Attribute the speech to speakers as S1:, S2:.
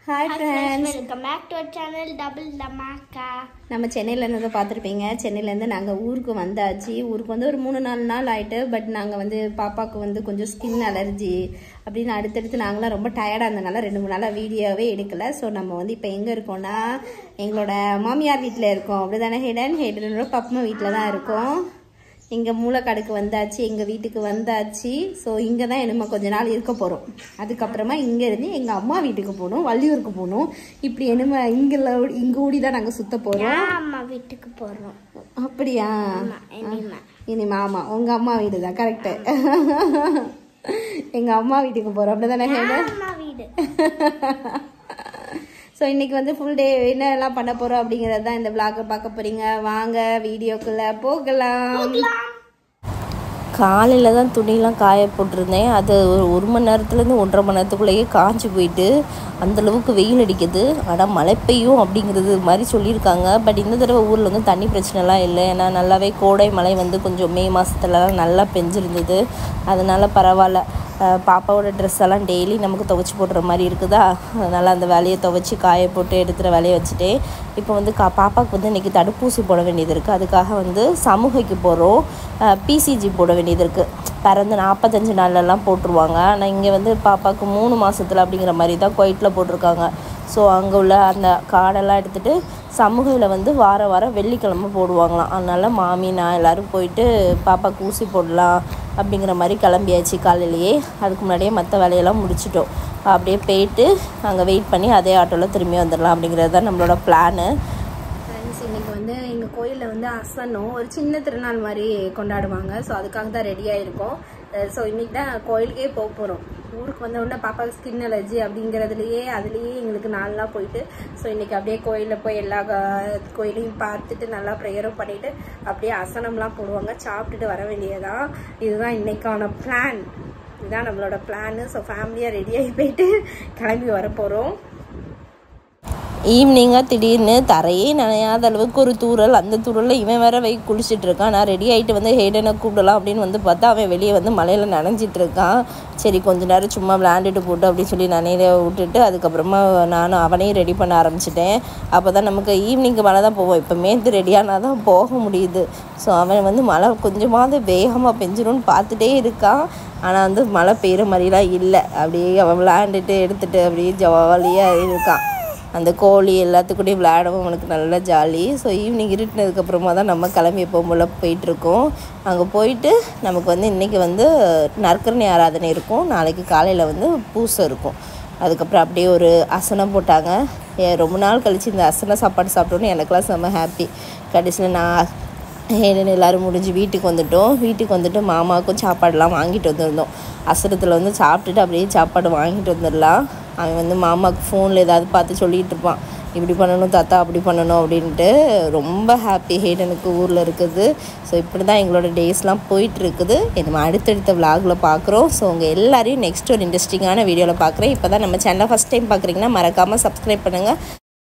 S1: hi friends
S2: welcome back to channel double லமாக்கா
S1: நம்ம சென்னையிலேருந்து பார்த்துருப்பீங்க சென்னையிலேருந்து நாங்கள் ஊருக்கு வந்தாச்சு ஊருக்கு வந்து ஒரு மூணு நாலு நாள் ஆயிட்டு பட் நாங்கள் வந்து பாப்பாவுக்கு வந்து கொஞ்சம் ஸ்கின் அலர்ஜி அப்படின்னு அடுத்தடுத்து நாங்களாம் ரொம்ப டயர்டாக இருந்தனால ரெண்டு மூணு நாளாக வீடியோவே எடுக்கல ஸோ நம்ம வந்து இப்போ எங்கே இருக்கோம்னா எங்களோட மாமியார் வீட்டில் இருக்கோம் அப்படி தானே ஹெடன் ஹெடனோட பப்மா வீட்டில் தான் இருக்கோம் இங்கே மூளைக்காடுக்கு வந்தாச்சு எங்கள் வீட்டுக்கு வந்தாச்சு ஸோ இங்கே தான் என்னமோ கொஞ்ச நாள் இருக்க போகிறோம் அதுக்கப்புறமா இங்கேருந்து எங்கள் அம்மா வீட்டுக்கு போகணும் வள்ளியூருக்கு போகணும் இப்படி என்னமோ இங்கே இங்கே ஓடி தான் நாங்கள் சுத்த போகிறோம்
S2: அம்மா வீட்டுக்கு போறோம்
S1: அப்படியா
S2: ஆமா இனிமே
S1: இனிமே ஆமாம் உங்கள் அம்மா வீடு தான் கரெக்டு எங்கள் அம்மா வீட்டுக்கு போகிறோம் அப்படி தானே
S2: அம்மா வீடு
S1: ஸோ இன்னைக்கு வந்து ஃபுல் டே என்னெல்லாம் பண்ண போகிறோம் அப்படிங்கிறது தான் இந்த விளாகை பார்க்க போகிறீங்க வாங்க வீடியோக்குள்ளே போகலாம்
S3: காலையில் தான் துணியெலாம் காய போட்டிருந்தேன் அது ஒரு ஒரு மணி நேரத்துலேருந்து ஒன்றரை மணி நேரத்துக்குள்ளேயே காஞ்சி போயிட்டு அந்தளவுக்கு வெயில் அடிக்குது ஆனால் மழை பெய்யும் அப்படிங்கிறது மாதிரி சொல்லியிருக்காங்க பட் இந்த தடவை ஊரில் வந்து தண்ணி பிரச்சனைலாம் இல்லை ஏன்னா நல்லாவே கோடை மழை வந்து கொஞ்சம் மே மாதத்துலலாம் நல்லா பெஞ்சிருந்தது அதனால் பரவாயில்ல அஹ் பாப்பாவோட ட்ரெஸ் எல்லாம் டெய்லி நமக்கு துவைச்சி போடுற மாதிரி இருக்குதா அதனால் அந்த வேலையை துவைச்சி காய போட்டு எடுத்துகிற வேலையை வச்சுட்டேன் இப்போ வந்து கா பாப்பாவுக்கு வந்து இன்றைக்கி தடுப்பூசி போட வேண்டியது இருக்குது அதுக்காக வந்து சமூகைக்கு போகிறோம் பிசிஜி போட வேண்டியது இருக்குது பிறந்து நாற்பத்தஞ்சு நாள்லலாம் போட்டுருவாங்க ஆனால் இங்கே வந்து பாப்பாவுக்கு மூணு மாதத்தில் அப்படிங்கிற மாதிரி தான் குவைட்டில் போட்டிருக்காங்க ஸோ அங்கே உள்ள அந்த கார்டெல்லாம் எடுத்துகிட்டு சமூகையில் வந்து வார வாரம் வெள்ளிக்கிழமை போடுவாங்களாம் அதனால் மாமி நான் எல்லோரும் போயிட்டு பாப்பாவுக்கு ஊசி போடலாம் அப்படிங்கிற மாதிரி கிளம்பியாச்சு காலையிலேயே அதுக்கு முன்னாடியே மற்ற வேலையெல்லாம் முடிச்சிட்டோம் அப்படியே போயிட்டு அங்கே வெயிட் பண்ணி அதே ஆட்டோவில் திரும்பி வந்துடலாம் அப்படிங்கிறது தான் நம்மளோட பிளானு
S1: ஃப்ரெண்ட்ஸ் இன்னைக்கு வந்து எங்கள் கோயிலில் வந்து அசனம் ஒரு சின்ன திருநாள் மாதிரி கொண்டாடுவாங்க ஸோ அதுக்காக தான் ரெடியாக இருக்கோம் ஸோ இன்னைக்கு தான் கோயிலுக்கே போக போகிறோம் ஊருக்கு வந்த உடனே பாப்பாவுக்கு ஸ்கின் அலர்ஜி அப்படிங்கிறதுலையே அதுலேயே எங்களுக்கு நாளெலாம் போயிட்டு ஸோ இன்னைக்கு அப்படியே கோயிலில் போய் எல்லா க- கோயிலையும் பார்த்துட்டு நல்லா ப்ரேயரும் பண்ணிட்டு அப்படியே அசனம்லாம் போடுவாங்க சாப்பிட்டுட்டு வர வேண்டியதான் இதுதான் இன்னைக்கான பிளான் இதுதான் நம்மளோட பிளான் ஸோ ஃபேமிலியாக ரெடியாகி போயிட்டு கிளம்பி வர போகிறோம்
S3: ஈவினிங்காக திடீர்னு தரையே நனையாத அளவுக்கு ஒரு தூறல் அந்த தூறலில் இவன் வேற வை குளிச்சுட்டு இருக்கான் நான் ரெடி ஆகிட்டு வந்து ஹேடனை கூப்பிடலாம் அப்படின்னு வந்து பார்த்தா அவன் வெளியே வந்து மலையில் நனைஞ்சிட்டு இருக்கான் சரி கொஞ்ச நேரம் சும்மா விளையாண்டுட்டு போட்டு அப்படின்னு சொல்லி நனையில விட்டுட்டு அதுக்கப்புறமா நானும் அவனையும் ரெடி பண்ண ஆரம்பிச்சிட்டேன் அப்போ தான் நமக்கு ஈவினிங்க்கு மழை தான் போவோம் இப்போ மேத்து ரெடியானா தான் போக முடியுது ஸோ அவன் வந்து மழை கொஞ்சமாவது வேகமாக பெஞ்சிரும்னு பார்த்துட்டே இருக்கான் ஆனால் வந்து மழை பெய்கிற மாதிரிலாம் இல்லை அப்படியே அவன் விளையாண்டுட்டு எடுத்துட்டு அப்படியே ஜாலியாக இருக்கான் அந்த கோழி எல்லாத்துக்கூடயும் விளையாடவும் அவனுக்கு நல்ல ஜாலி ஸோ ஈவினிங் இருட்டினதுக்கப்புறமா தான் நம்ம கிளம்பி எப்போ போல் போயிட்டுருக்கோம் அங்கே போயிட்டு நமக்கு வந்து இன்றைக்கி வந்து நற்கரணி ஆராதனை இருக்கும் நாளைக்கு காலையில் வந்து பூசை இருக்கும் அதுக்கப்புறம் அப்படியே ஒரு அசனம் போட்டாங்க ஏ, ரொம்ப நாள் கழித்து இந்த அசன சாப்பாடு சாப்பிட்டோன்னு எனக்கெல்லாம் செம்ம ஹாப்பி கடைசியில் நான் ஏன்னு எல்லோரும் முடிஞ்சு வீட்டுக்கு வந்துட்டோம் வீட்டுக்கு வந்துட்டு மாமாவுக்கும் சாப்பாடுலாம் வாங்கிட்டு வந்திருந்தோம் அசரத்தில் வந்து சாப்பிட்டுட்டு அப்படியே சாப்பாடு வாங்கிட்டு வந்துடலாம் அவன் வந்து மாமாவுக்கு ஃபோனில் ஏதாவது பார்த்து சொல்லிகிட்டு இருப்பான் இப்படி பண்ணணும் தாத்தா அப்படி பண்ணணும் அப்படின்ட்டு ரொம்ப ஹாப்பி ஹேடனுக்கு ஊரில் இருக்குது ஸோ இப்படி தான் எங்களோட டேஸ்லாம் போயிட்டு இருக்குது நம்ம அடுத்தடுத்த விலாகில் பார்க்குறோம் ஸோ உங்கள் எல்லாரையும் நெக்ஸ்ட் ஒரு இன்ட்ரெஸ்டிங்கான வீடியோவில் பார்க்குறேன் இப்போ தான் நம்ம சேனலை ஃபஸ்ட் டைம் பார்க்குறீங்கன்னா மறக்காமல் சப்ஸ்கிரைப் பண்ணுங்கள்